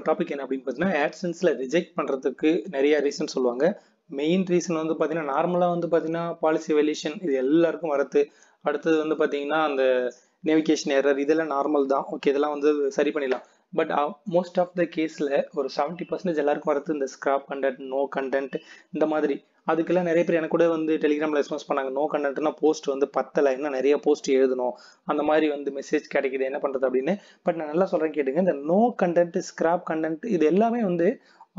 topic என்ன அப்படின்னு பார்த்தீங்கன்னா ஆட்சன்ஸில் ரிஜெக்ட் பண்ணுறதுக்கு நிறைய ரீசன் சொல்லுவாங்க மெயின் ரீசன் வந்து பார்த்தீங்கன்னா நார்மலாக வந்து பார்த்தீங்கன்னா பாலிசி வேல்யூஷன் இது எல்லாருக்கும் வரது அடுத்தது வந்து பார்த்தீங்கன்னா அந்த நேவிகேஷன் எரர் இதெல்லாம் நார்மல் தான் ஓகே இதெல்லாம் வந்து சரி பண்ணிடலாம் பட் மோஸ்ட் ஆஃப் த கேஸில் ஒரு செவன்ட்டி பர்சன்டேஜ் எல்லாருக்கும் வரது இந்த ஸ்கிராப் கண்டென்ட் நோ கண்டென்ட் இந்த மாதிரி அதுக்கெல்லாம் நிறைய பேர் எனக்கு கூட வந்து டெலிகிராமில் ரெஸ்பான்ஸ் பண்ணாங்க நோ கண்டென்ட்னா போஸ்ட் வந்து பத்தலை இன்னும் நிறைய போஸ்ட் எழுதணும் அந்த மாதிரி வந்து மெசேஜ் கிடைக்குது என்ன பண்ணுறது அப்படின்னு பட் நான் நல்லா சொல்கிறேன் கேட்டுங்க இந்த நோ கண்டென்ட் ஸ்கிராப் கண்டென்ட் இது எல்லாமே வந்து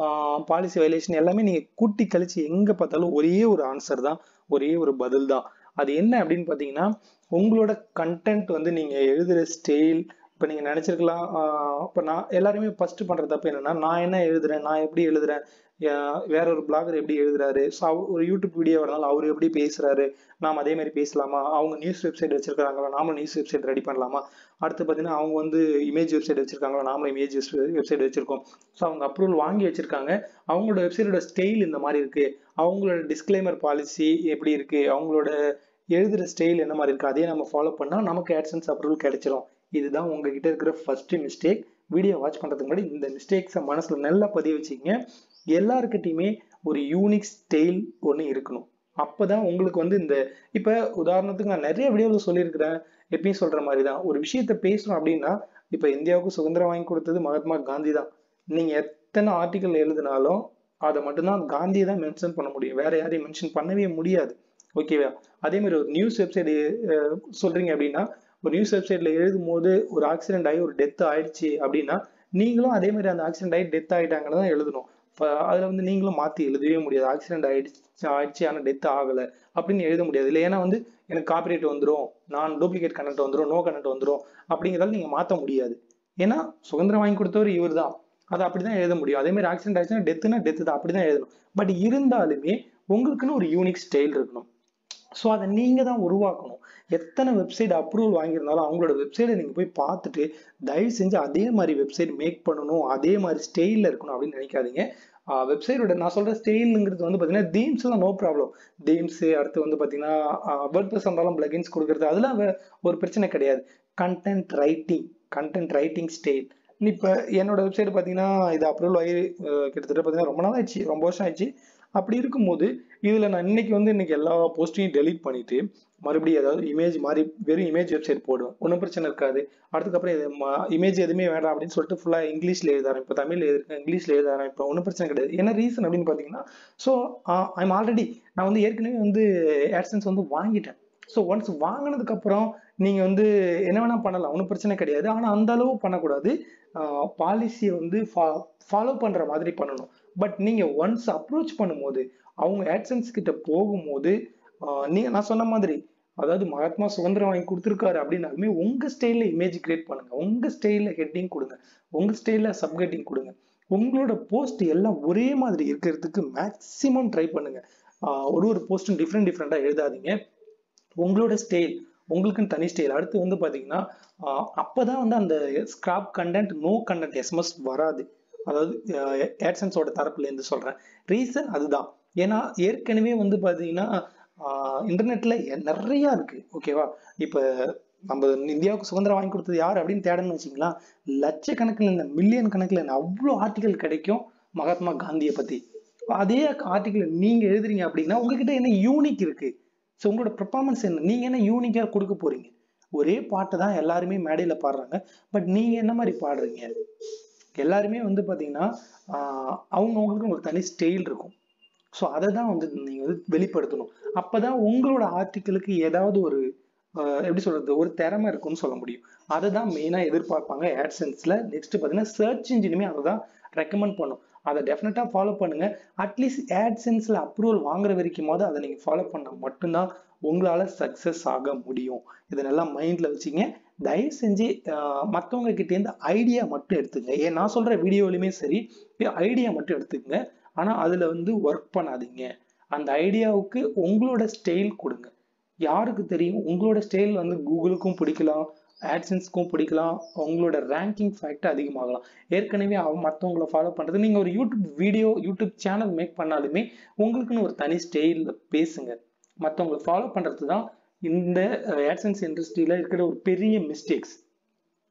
பாலிசி வயலேஷன் எல்லாமே நீங்கள் கூட்டி கழிச்சு எங்கே பார்த்தாலும் ஒரே ஒரு ஆன்சர் தான் ஒரே ஒரு பதில் தான் அது என்ன அப்படின்னு பார்த்தீங்கன்னா உங்களோட கண்டென்ட் வந்து நீங்கள் எழுதுகிற ஸ்டைல் இப்போ நீங்கள் நினச்சிருக்கலாம் இப்போ நான் எல்லாருமே ஃபஸ்ட்டு பண்ணுற தப்பு என்னென்னா நான் என்ன எழுதுறேன் நான் எப்படி எழுதுறேன் வேற ஒரு பிளாகர் எப்படி எழுதுறாரு ஸோ அவர் ஒரு யூடியூப் வீடியோ வரனால அவர் எப்படி பேசுறாரு நாம் அதே மாதிரி பேசலாமா அவங்க நியூஸ் வெப்சைட் வச்சிருக்காங்களா நாமளும் நியூஸ் வெப்சைட் ரெடி பண்ணலாமா அடுத்து பார்த்தீங்கன்னா அவங்க வந்து இமேஜ் வெப்சைட் வச்சிருக்காங்களா நாமளும் இமேஜ் வெப்சைட் வச்சிருக்கோம் ஸோ அவங்க அப்ரூவல் வாங்கி வச்சிருக்காங்க அவங்களோட வெப்சைட்டோட ஸ்டைல் இந்த மாதிரி இருக்கு அவங்களோட டிஸ்க்ளைமர் பாலிசி எப்படி இருக்கு அவங்களோட எழுதுகிற ஸ்டைல் என்ன மாதிரி இருக்கு அதே நம்ம ஃபாலோ பண்ணால் நமக்கு ஆட்சன்ஸ் அப்ரூவல் கிடைச்சிரும் இதுதான் உங்ககிட்ட இருக்கிற ஃபர்ஸ்ட் மிஸ்டேக் வீடியோ வாட்ச் பண்ணுறதுக்கு முன்னாடி இந்த மிஸ்டேக்ஸை மனசில் நல்லா பதிய வச்சுக்கங்க எல்லாருக்கிட்டையுமே ஒரு யூனிக் ஸ்டைல் ஒன்று இருக்கணும் அப்போதான் உங்களுக்கு வந்து இந்த இப்போ உதாரணத்துக்கு நான் நிறைய வீடியோவில் சொல்லியிருக்கிறேன் எப்பயும் சொல்கிற மாதிரி தான் ஒரு விஷயத்த பேசணும் அப்படின்னா இப்போ இந்தியாவுக்கு சுதந்திரம் வாங்கி கொடுத்தது மகாத்மா காந்தி தான் நீங்கள் எத்தனை ஆர்டிக்கல் எழுதினாலும் அதை மட்டும்தான் காந்தியை தான் மென்ஷன் பண்ண முடியும் வேற யாரையும் மென்ஷன் பண்ணவே முடியாது ஓகேவா அதே மாதிரி ஒரு நியூஸ் வெப்சைட் சொல்றீங்க அப்படின்னா ஒரு நியூஸ் வெப்சைட்ல எழுதும் போது ஒரு ஆக்சிடென்ட் ஆகி ஒரு டெத் ஆயிடுச்சு அப்படின்னா நீங்களும் அதே மாதிரி அந்த ஆக்சிடென்ட் ஆகி டெத் ஆயிட்டாங்கன்னு தான் எழுதணும் அதில் வந்து நீங்களும் மாற்றி எழுதவே முடியாது ஆக்சிடென்ட் ஆயிடுச்சு ஆயிடுச்சு ஆனால் டெத் ஆகலை அப்படின்னு எழுத முடியாது இல்லை ஏன்னா வந்து எனக்கு காப்பிரைட் வந்துடும் நான் டூப்ளிகேட் கண்டென்ட் வந்துடும் நோ கண்டென்ட் வந்துடும் அப்படிங்கிறதால நீங்கள் மாற்ற முடியாது ஏன்னா சுதந்திரம் வாங்கி கொடுத்தவர் இவர் தான் அதை அப்படி தான் எழுத முடியும் அதே மாதிரி ஆக்சிடென்ட் ஆயிடுச்சுன்னா டெத்துனா டெத்து தான் அப்படி தான் எழுதணும் பட் இருந்தாலுமே உங்களுக்குன்னு ஒரு யூனிக் ஸ்டைல் இருக்கணும் ஸோ அதை நீங்கள் தான் உருவாக்கணும் எத்தனை வெப்சைட் அப்ரூவல் வாங்கியிருந்தாலும் அவங்களோட வெப்சைட்டை நீங்கள் போய் பார்த்துட்டு தயவு செஞ்சு அதே மாதிரி வெப்சைட் மேக் பண்ணணும் அதே மாதிரி ஸ்டைலில் இருக்கணும் அப்படின்னு நினைக்காதீங்க வெப்சைட்டோட நான் சொல்கிற ஸ்டைலுங்கிறது வந்து பார்த்தீங்கன்னா தீம்ஸ்லாம் நோ ப்ராப்ளம் தீம்ஸு அடுத்து வந்து பார்த்தீங்கன்னா வேர்ட் ப்ளஸ் இருந்தாலும் பிளகின்ஸ் கொடுக்குறது அதெல்லாம் ஒரு பிரச்சனை கிடையாது content writing content writing style இப்போ என்னோட வெப்சைட் பார்த்தீங்கன்னா இது அப்ரூவல் ஆகி கிட்டத்தட்ட பார்த்தீங்கன்னா ரொம்ப நாள் ஆயிடுச்சு ரொம்ப வருஷம் ஆயிடுச்சு அப்படி இருக்கும்போது இதில் நான் இன்னைக்கு வந்து இன்னைக்கு எல்லா போஸ்ட்டையும் டெலீட் பண்ணிட்டு மறுபடியும் ஏதாவது இமேஜ் மாதிரி வெறும் இமேஜ் வெப்சைட் போடுவேன் ஒன்றும் பிரச்சனை இருக்காது அடுத்துக்கப்புறம் இது இமேஜ் எதுவுமே வேண்டாம் அப்படின்னு சொல்லிட்டு ஃபுல்லாக இங்கிலீஷில் எழுத ஆரம்பிப்பேன் தமிழ் எழுதிருக்கேன் இங்கிலீஷில் எழுத ஆரம்பிப்பேன் ஒன்றும் பிரச்சனை கிடையாது என்ன ரீசன் அப்படின்னு பார்த்தீங்கன்னா ஸோ ஐம் ஆல்ரெடி நான் வந்து ஏற்கனவே வந்து ஆட்சன்ஸ் வந்து வாங்கிட்டேன் ஸோ ஒன்ஸ் வாங்கினதுக்கப்புறம் நீங்கள் வந்து என்ன வேணால் பண்ணலாம் ஒன்றும் பிரச்சனை கிடையாது ஆனால் அந்த அளவு பண்ணக்கூடாது பாலிசியை வந்து ஃபா ஃபாலோ பண்ணுற மாதிரி பண்ணணும் பட் நீங்கள் ஒன்ஸ் அப்ரோச் பண்ணும்போது அவங்க ஆட்சன்ஸ் கிட்ட போகும்போது நீங்கள் நான் சொன்ன மாதிரி அதாவது மகாத்மா சுதந்திரம் வாங்கி கொடுத்துருக்காரு அப்படின்னாலுமே உங்கள் ஸ்டைலில் இமேஜ் கிரியேட் பண்ணுங்க உங்கள் ஸ்டைலில் ஹெட்டிங் கொடுங்க உங்கள் ஸ்டைலில் சப்ஹெட்டிங் கொடுங்க உங்களோட போஸ்ட் எல்லாம் ஒரே மாதிரி இருக்கிறதுக்கு மேக்ஸிமம் ட்ரை பண்ணுங்க ஒரு ஒரு போஸ்ட்டும் டிஃப்ரெண்ட் டிஃப்ரெண்ட்டாக எழுதாதீங்க உங்களோட ஸ்டைல் உங்களுக்குன்னு தனி ஸ்டைல் அடுத்து வந்து பார்த்தீங்கன்னா அப்போதான் வந்து அந்த scrap content no content SMS வராது அதாவது ஏட்சன்ஸோட தரப்புலேருந்து சொல்கிறேன் ரீசன் அதுதான் ஏன்னா ஏற்கனவே வந்து பார்த்தீங்கன்னா இன்டர்நெட்டில் நிறையா இருக்குது ஓகேவா இப்போ நம்ம இந்தியாவுக்கு சுதந்திரம் வாங்கி கொடுத்தது யார் அப்படின்னு தேடணும்னு வச்சிங்களா லட்சக்கணக்கில் இல்லை மில்லியன் கணக்கில் இல்லை அவ்வளோ ஆர்டிக்கல் கிடைக்கும் மகாத்மா காந்தியை பற்றி அதே ஆர்டிக்கல் நீங்கள் எழுதுறீங்க அப்படின்னா உங்ககிட்ட என்ன யூனிக் இருக்குது ஸோ உங்களோட பெர்ஃபார்மன்ஸ் என்ன நீங்கள் என்ன யூனிக்காக கொடுக்க போகிறீங்க ஒரே பாட்டை தான் எல்லாருமே மேடையில் பாடுறாங்க பட் நீங்கள் என்ன மாதிரி பாடுறீங்க எல்லாருமே வந்து பார்த்தீங்கன்னா அவங்கவுங்களுக்கு ஒரு தனி ஸ்டைல் இருக்கும் ஸோ அதை தான் வந்து நீங்கள் வந்து வெளிப்படுத்தணும் அப்போ தான் உங்களோட ஆர்டிக்கிளுக்கு ஏதாவது ஒரு எப்படி சொல்கிறது ஒரு திறமை இருக்குன்னு சொல்ல முடியும் அதை தான் மெயினாக எதிர்பார்ப்பாங்க ஆட்சன்ஸில் நெக்ஸ்ட் பார்த்தீங்கன்னா சர்ச் இன்ஜினுமே அதை தான் ரெக்கமெண்ட் பண்ணும் அதை டெஃபினட்டாக ஃபாலோ பண்ணுங்கள் அட்லீஸ்ட் ஆட்சன்ஸில் அப்ரூவல் வாங்குற வரைக்குமாவது அதை நீங்கள் ஃபாலோ பண்ணால் மட்டும்தான் உங்களால் சக்ஸஸ் ஆக முடியும் இதை நல்லா மைண்டில் வச்சுங்க தயவு செஞ்சு மற்றவங்க கிட்டேருந்து ஐடியா மட்டும் எடுத்துங்க ஏன் நான் சொல்கிற வீடியோலையுமே சரி ஐடியா மட்டும் எடுத்துக்கங்க ஆனால் அதில் வந்து ஒர்க் பண்ணாதீங்க அந்த ஐடியாவுக்கு உங்களோட ஸ்டைல் கொடுங்க யாருக்கு தெரியும் உங்களோட ஸ்டைல் வந்து கூகுளுக்கும் பிடிக்கலாம் ஆட்சன்ஸ்க்கும் பிடிக்கலாம் உங்களோட ரேங்கிங் ஃபேக்ட் அதிகமாகலாம் ஏற்கனவே அவன் மற்றவங்கள ஃபாலோ பண்ணுறது நீங்கள் ஒரு YouTube video YouTube channel make பண்ணாலுமே உங்களுக்குன்னு ஒரு தனி ஸ்டைலில் பேசுங்க மற்றவங்களை ஃபாலோ பண்ணுறது தான் இந்த ஆட்சன்ஸ் இண்டஸ்ட்ரியில் இருக்கிற ஒரு பெரிய மிஸ்டேக்ஸ்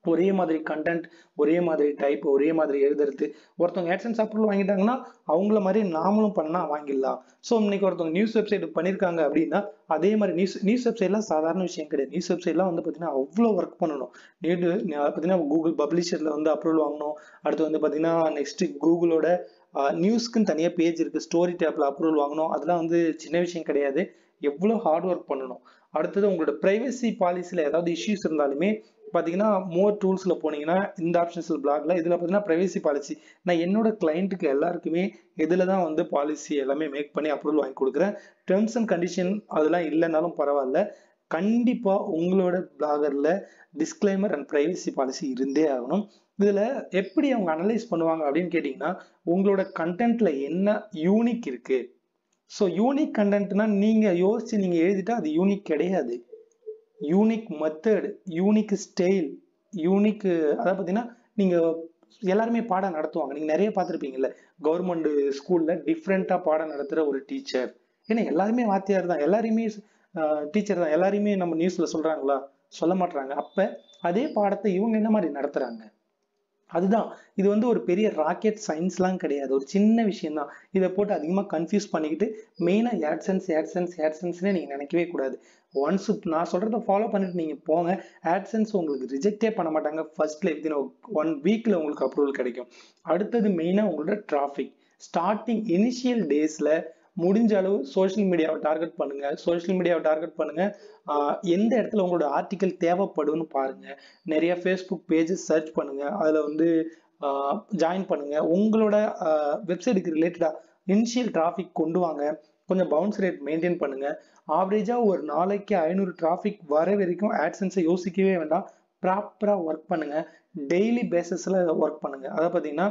ஒரே மாதிரி கண்டென்ட் ஒரே மாதிரி டைப் ஒரே மாதிரி எழுதுறது ஒருத்தவங்க AdSense அப்ரூவல் வாங்கிட்டாங்கன்னா அவங்கள மாதிரி நாமளும் பண்ணா வாங்கிடலாம் ஸோ இன்னைக்கு ஒருத்தவங்க நியூஸ் வெப்சைட் பண்ணியிருக்காங்க அப்படின்னா அதே மாதிரி நியூஸ் நியூஸ் வெப்சைட்லாம் சாதாரண விஷயம் கிடையாது நியூஸ் வெப்சைட்லாம் வந்து பார்த்தீங்கன்னா அவ்வளோ ஒர்க் பண்ணணும் நேற்று பார்த்தீங்கன்னா கூகுள் பப்ளிஷரில் வந்து அப்ரூவல் வாங்கணும் அடுத்து வந்து பார்த்தீங்கன்னா நெக்ஸ்ட் கூகுளோட நியூஸ்க்குன்னு தனியாக பேஜ் இருக்கு ஸ்டோரி டேப்ல அப்ரூவல் வாங்கணும் அதெல்லாம் வந்து சின்ன விஷயம் கிடையாது எவ்வளோ ஹார்ட் ஒர்க் பண்ணணும் அடுத்தது உங்களோட ப்ரைவசி பாலிசியில் ஏதாவது இஷ்யூஸ் இருந்தாலுமே பார்த்தீங்கன்னா மோர் டூல்ஸில் போனீங்கன்னா இந்த ஆப்ஷன்ஸில் பிளாக்ல இதில் பார்த்தீங்கன்னா ப்ரைவசி பாலிசி நான் என்னோட கிளைண்ட்டுக்கு எல்லாருக்குமே இதில் தான் வந்து பாலிசி எல்லாமே மேக் பண்ணி அப்ரூவல் வாங்கி கொடுக்குறேன் டேர்ம்ஸ் அண்ட் கண்டிஷன் அதெல்லாம் இல்லைனாலும் பரவாயில்ல கண்டிப்பாக உங்களோட பிளாகரில் டிஸ்க்ளைமர் அண்ட் ப்ரைவசி பாலிசி இருந்தே ஆகணும் இதில் எப்படி அவங்க அனலைஸ் பண்ணுவாங்க அப்படின்னு கேட்டிங்கன்னா உங்களோட கண்டென்ட்ல என்ன யூனிக் இருக்கு ஸோ யூனிக் கண்டென்ட்னா நீங்கள் யோசிச்சு நீங்கள் எழுதிட்டா அது யூனிக் கிடையாது unique method unique style unique அதாவது பார்த்தீங்கன்னா நீங்கள் எல்லாருமே பாடம் நடத்துவாங்க நீங்கள் நிறைய பார்த்துருப்பீங்கல்ல கவர்மெண்ட் ஸ்கூலில் டிஃப்ரெண்ட்டாக பாடம் நடத்துகிற ஒரு டீச்சர் ஏன்னா எல்லாருமே வாத்தியார் தான் எல்லாருமே டீச்சர் தான் எல்லாரையுமே நம்ம நியூஸில் சொல்கிறாங்களா சொல்ல மாட்றாங்க அப்போ அதே பாடத்தை இவங்க என்ன மாதிரி நடத்துகிறாங்க அதுதான் இது வந்து ஒரு பெரிய ராக்கெட் சயின்ஸ்லாம் கிடையாது ஒரு சின்ன விஷயம் தான் இதை போட்டு அதிகமாக கன்ஃபியூஸ் பண்ணிக்கிட்டு மெயினாக ஏட்சன்ஸ் ஏட்சன்ஸ் ஏட்சன்ஸ்னே நீங்கள் நினைக்கவே கூடாது ஒன்ஸ் நான் சொல்கிறத ஃபாலோ பண்ணிட்டு நீங்கள் போங்க ஆட்சன்ஸ் உங்களுக்கு ரிஜெக்டே பண்ண மாட்டாங்க ஃபர்ஸ்ட்ல வித்தின் ஒன் வீக்கில் உங்களுக்கு அப்ரூவல் கிடைக்கும் அடுத்தது மெயினாக உங்களோட டிராஃபிக் ஸ்டார்டிங் இனிஷியல் டேஸில் முடிஞ்ச அளவு சோஷியல் மீடியாவை டார்கெட் பண்ணுங்க சோஷியல் மீடியாவை டார்கெட் பண்ணுங்க ஆஹ் எந்த இடத்துல உங்களோட ஆர்டிக்கல் தேவைப்படும்னு பாருங்க நிறைய ஃபேஸ்புக் பேஜஸ் சர்ச் பண்ணுங்க அதில் வந்து ஜாயின் பண்ணுங்க உங்களோட வெப்சைட்டுக்கு ரிலேட்டடா இனிஷியல் டிராஃபிக் கொண்டு வாங்க கொஞ்சம் பவுன்ஸ் ரேட் மெயின்டைன் பண்ணுங்க ஆவரேஜா ஒரு நாளைக்கு ஐநூறு டிராஃபிக் வர வரைக்கும் ஆட்சன்ஸை யோசிக்கவே வேண்டாம் ப்ராப்பராக ஒர்க் பண்ணுங்க டெய்லி பேசிஸில் ஒர்க் பண்ணுங்க அதை பார்த்தீங்கன்னா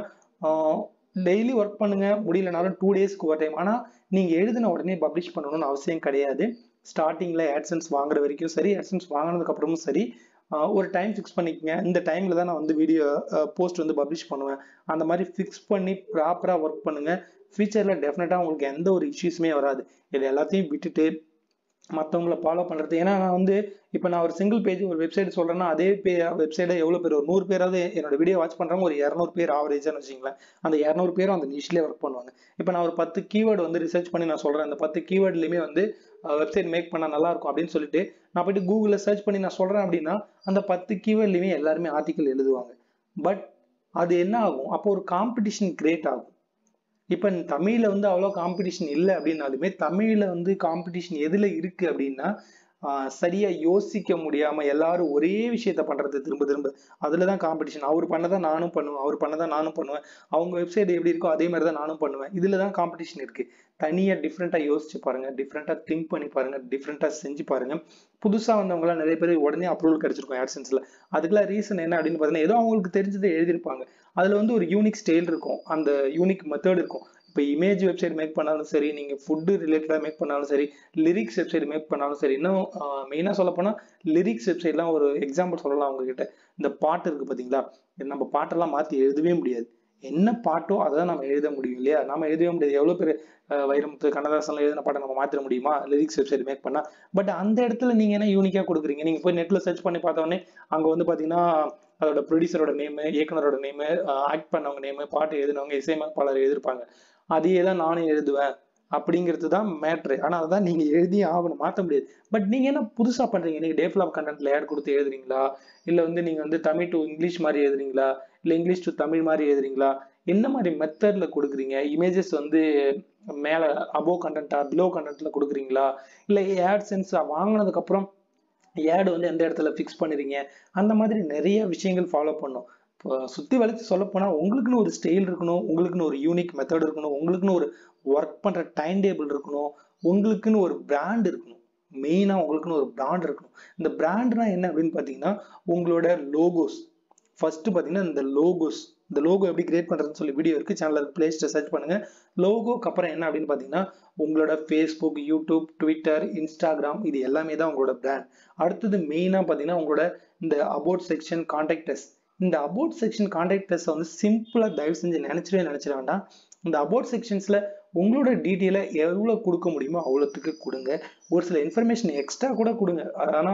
டெய்லி ஒர்க் பண்ணுங்க முடியலனாலும் டூ டேஸ்க்கு ஒரு டைம் ஆனால் நீங்க எழுதின உடனே பப்ளிஷ் பண்ணணும்னு அவசியம் கிடையாது ஸ்டார்டிங்ல ஆட்சன்ஸ் வாங்குற வரைக்கும் சரி ஆட்சன்ஸ் வாங்கினதுக்கு அப்புறமும் சரி ஆஹ் ஒரு டைம் ஃபிக்ஸ் பண்ணிக்கங்க இந்த டைம்ல தான் நான் வந்து வீடியோ போஸ்ட் வந்து பப்ளிஷ் பண்ணுவேன் அந்த மாதிரி ஃபிக்ஸ் பண்ணி ப்ராப்பராக ஒர்க் பண்ணுங்க ஃபியூச்சரில் டெஃபினட்டாக உங்களுக்கு எந்த ஒரு இஷ்யூஸுமே வராது இது எல்லாத்தையும் விட்டுட்டு மற்றவங்கள ஃபாலோ பண்ணுறது ஏன்னா நான் வந்து இப்போ நான் ஒரு சிங்கிள் பேஜ் ஒரு வெப்சைட் சொல்கிறேன்னா அதே பே வெப்சைட்டை எவ்வளோ பேர் ஒரு நூறு பேராவது என்னோட வீடியோ வாட்ச் பண்ணுறவங்க ஒரு இரநூறு பேர் ஆவரேஜான்னு வச்சுங்களேன் அந்த இரநூறு பேரும் அந்த நிஷ்லேயே ஒர்க் பண்ணுவாங்க இப்போ நான் ஒரு பத்து கீவேர்டு வந்து ரிசர்ச் பண்ணி நான் சொல்கிறேன் அந்த பத்து கீவேர்ட்லையுமே வந்து வெப்சைட் மேக் பண்ணால் நல்லா இருக்கும் அப்படின்னு சொல்லிட்டு நான் போயிட்டு கூகுளில் சர்ச் பண்ணி நான் சொல்கிறேன் அப்படின்னா அந்த பத்து கீவேர்ட்லையுமே எல்லாருமே ஆர்டிக்கல் எழுதுவாங்க பட் அது என்ன ஆகும் அப்போ ஒரு காம்படிஷன் கிரியேட் ஆகும் இப்போ தமிழில் வந்து அவ்வளோ காம்படிஷன் இல்லை அப்படின்னாலுமே தமிழில் வந்து காம்படிஷன் எதில் இருக்குது அப்படின்னா ஆஹ் சரியா யோசிக்க முடியாம எல்லாரும் ஒரே விஷயத்த பண்றது திரும்ப திரும்ப அதுல தான் காம்படிஷன் அவர் பண்ணதான் நானும் பண்ணுவேன் அவர் பண்ணதான் நானும் பண்ணுவேன் அவங்க வெப்சைட் எப்படி இருக்கோ அதே மாதிரி தான் நானும் பண்ணுவேன் இதுல தான் காம்படிஷன் இருக்கு தனியா டிஃப்ரெண்டா யோசிச்சு பாருங்க டிஃப்ரெண்டா திங்க் பண்ணி பாருங்க டிஃப்ரெண்டா செஞ்சு பாருங்க புதுசா வந்தவங்களாம் நிறைய பேர் உடனே அப்ரூவல் கிடைச்சிருக்கும் ஆட்சன்ஸ்ல அதுக்கெல்லாம் ரீசன் என்ன அப்படின்னு பார்த்தீங்கன்னா ஏதோ அவங்களுக்கு தெரிஞ்சதை எழுதியிருப்பாங்க அதுல வந்து ஒரு யூனிக் ஸ்டைல் இருக்கும் அந்த யூனிக் மெத்தட் இருக்கும் இப்போ இமேஜ் வெப்சைட் மேக் பண்ணாலும் சரி நீங்கள் ஃபுட்டு ரிலேட்டடாக மேக் பண்ணாலும் சரி லிரிக்ஸ் வெப்சைட் மேக் பண்ணாலும் சரி இன்னும் மெயினாக சொல்ல போனால் லிரிக்ஸ் வெப்சைட்லாம் ஒரு எக்ஸாம்பிள் சொல்லலாம் உங்ககிட்ட இந்த பாட்டு இருக்குது பார்த்தீங்களா நம்ம பாட்டெல்லாம் மாற்றி எழுதவே முடியாது என்ன பாட்டோ அதை தான் நம்ம எழுத முடியும் இல்லையா நம்ம எழுதவே முடியாது எவ்வளோ பேர் வைரமுத்து கண்ணதாசன்லாம் எழுதின பாட்டை நம்ம மாற்றிட முடியுமா லிரிக்ஸ் வெப்சைட் மேக் பண்ணால் பட் அந்த இடத்துல நீங்கள் என்ன யூனிக்காக கொடுக்குறீங்க நீங்கள் போய் நெட்டில் சர்ச் பண்ணி பார்த்தோன்னே அங்கே வந்து பார்த்தீங்கன்னா அதோட ப்ரொடியூசரோட நேமு இயக்குனரோட நேமு ஆக்ட் பண்ணவங்க நேமு பாட்டு எழுதினவங்க இசையமைப்பாளர் எழுதியிருப்பாங்க அதையே தான் நானும் எழுதுவேன் அப்படிங்கிறது தான் மேட்ரு ஆனால் அதான் நீங்கள் எழுதி ஆகணும் மாற்ற முடியாது பட் நீங்கள் என்ன புதுசாக பண்ணுறீங்க நீங்கள் டேஃப்லாப் கண்டென்ட்ல ஆட் கொடுத்து எழுதுறீங்களா இல்லை வந்து நீங்கள் வந்து தமிழ் டு இங்கிலீஷ் மாதிரி எழுதுறீங்களா இல்லை இங்கிலீஷ் டு தமிழ் மாதிரி எழுதுறீங்களா என்ன மாதிரி மெத்தடில் கொடுக்குறீங்க இமேஜஸ் வந்து மேலே அபோவ் கண்டென்ட்டா பிலோ கண்டென்ட்ல கொடுக்குறீங்களா இல்லை ஆட் சென்ஸ் வாங்கினதுக்கப்புறம் ஏடு வந்து எந்த இடத்துல ஃபிக்ஸ் பண்ணுறீங்க அந்த மாதிரி நிறைய விஷயங்கள் ஃபாலோ பண்ணும் இப்போ சுற்றி வளைச்சு சொல்ல போனால் உங்களுக்குன்னு ஒரு ஸ்டைல் இருக்கணும் உங்களுக்குன்னு ஒரு யூனிக் மெத்தட் இருக்கணும் உங்களுக்குன்னு ஒரு ஒர்க் பண்ணுற டைம் டேபிள் இருக்கணும் உங்களுக்குன்னு ஒரு பிராண்ட் இருக்கணும் மெயினாக உங்களுக்குன்னு ஒரு பிராண்ட் இருக்கணும் இந்த பிராண்ட்னா என்ன அப்படின்னு பார்த்தீங்கன்னா உங்களோட லோகோஸ் ஃபர்ஸ்ட் பார்த்தீங்கன்னா இந்த லோகோஸ் இந்த லோகோ எப்படி கிரியேட் பண்ணுறதுன்னு சொல்லி வீடியோ இருக்குது சேனலில் பிளேஸ்ட்டை சர்ச் பண்ணுங்கள் லோகோக்கு அப்புறம் என்ன அப்படின்னு பார்த்தீங்கன்னா உங்களோட ஃபேஸ்புக் யூடியூப் ட்விட்டர் இன்ஸ்டாகிராம் இது எல்லாமே தான் உங்களோட பிராண்ட் அடுத்தது மெயினாக பார்த்தீங்கன்னா உங்களோட இந்த அபவுட் செக்ஷன் கான்டாக்டஸ் இந்த அபவுட் செக்ஷன் கான்டாக்டர்ஸை வந்து சிம்பிளாக தயவு செஞ்சு நினச்சிடவே நினச்சிட வேண்டாம் இந்த அபவுட் செக்ஷன்ஸில் உங்களோட டீட்டெயிலை எவ்வளோ கொடுக்க முடியுமோ அவ்வளோத்துக்கு கொடுங்க ஒரு சில இன்ஃபர்மேஷன் எக்ஸ்ட்ரா கூட கொடுங்க ஆனால்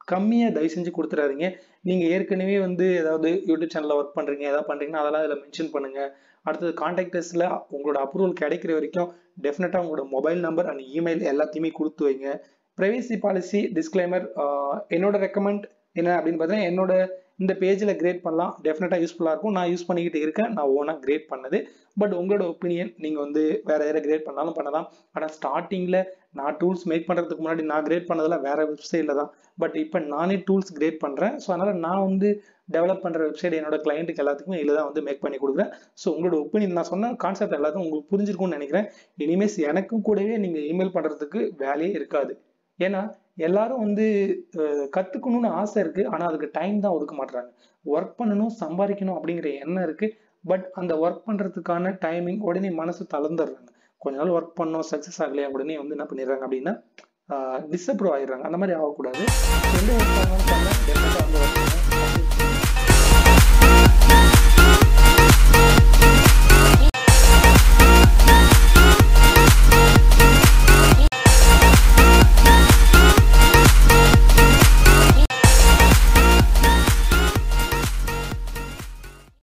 கம்மியாக தயவு செஞ்சு கொடுத்துடாதீங்க நீங்கள் ஏற்கனவே வந்து ஏதாவது யூடியூப் சேனலில் ஒர்க் பண்ணுறீங்க ஏதாவது பண்ணுறீங்கன்னா அதெல்லாம் இதில் மென்ஷன் பண்ணுங்கள் அடுத்தது கான்டாக்டர்ஸில் உங்களோட அப்ரூவல் கிடைக்கிற வரைக்கும் டெஃபினட்டாக உங்களோட மொபைல் நம்பர் அண்ட் இமெயில் எல்லாத்தையுமே கொடுத்து வைங்க ப்ரைவேசி பாலிசி டிஸ்க்ளைமர் என்னோட ரெக்கமெண்ட் என்ன அப்படின்னு பார்த்தீங்கன்னா என்னோட இந்த பேஜில் கிரேட் பண்ணலாம் டெஃபினட்டாக யூஸ்ஃபுல்லாக இருக்கும் நான் யூஸ் பண்ணிக்கிட்டு இருக்கேன் நான் ஓனாக கிரேட் பண்ணது பட் உங்களோட ஒப்பீனியன் நீங்கள் வந்து வேற யாராவது கிரேட் பண்ணாலும் பண்ணலாம் ஆனால் ஸ்டார்டிங்கில் நான் டூல்ஸ் மேக் பண்ணுறதுக்கு முன்னாடி நான் கிரேட் பண்ணதெல்லாம் வேற வெப்சைட்டில் தான் பட் இப்போ நானே டூல்ஸ் கிரேட் பண்ணுறேன் ஸோ அதனால் நான் வந்து டெவலப் பண்ணுற வெப்சைட் என்னோட கிளைண்ட்டுக்கு எல்லாத்துக்குமே இதில் தான் வந்து மேக் பண்ணி கொடுக்குறேன் ஸோ உங்களோட ஒப்பீனியன் நான் சொன்ன கான்செப்ட் எல்லாத்தையும் உங்களுக்கு புரிஞ்சிருக்கும்னு நினைக்கிறேன் இனிமேல் எனக்கும் கூடவே நீங்கள் இமெயில் பண்ணுறதுக்கு வேலையே இருக்காது ஏன்னா எல்லாரும் வந்து கற்றுக்கணும்னு ஆசை இருக்குது ஆனால் அதுக்கு டைம் தான் ஒதுக்க மாட்டுறாங்க ஒர்க் பண்ணணும் சம்பாதிக்கணும் அப்படிங்கிற எண்ணம் இருக்குது பட் அந்த ஒர்க் பண்ணுறதுக்கான டைமிங் உடனே மனசு தளர்ந்துடுறாங்க கொஞ்ச நாள் ஒர்க் பண்ணோம் சக்ஸஸ் ஆகலையா உடனே வந்து என்ன பண்ணிடுறாங்க அப்படின்னா டிஸ்அப்ரூவ் ஆகிடுறாங்க அந்த மாதிரி ஆகக்கூடாது எந்த ஒர்க் பண்ணாலும் பண்ண டெஃபினட்டாக வந்து ஒர்க்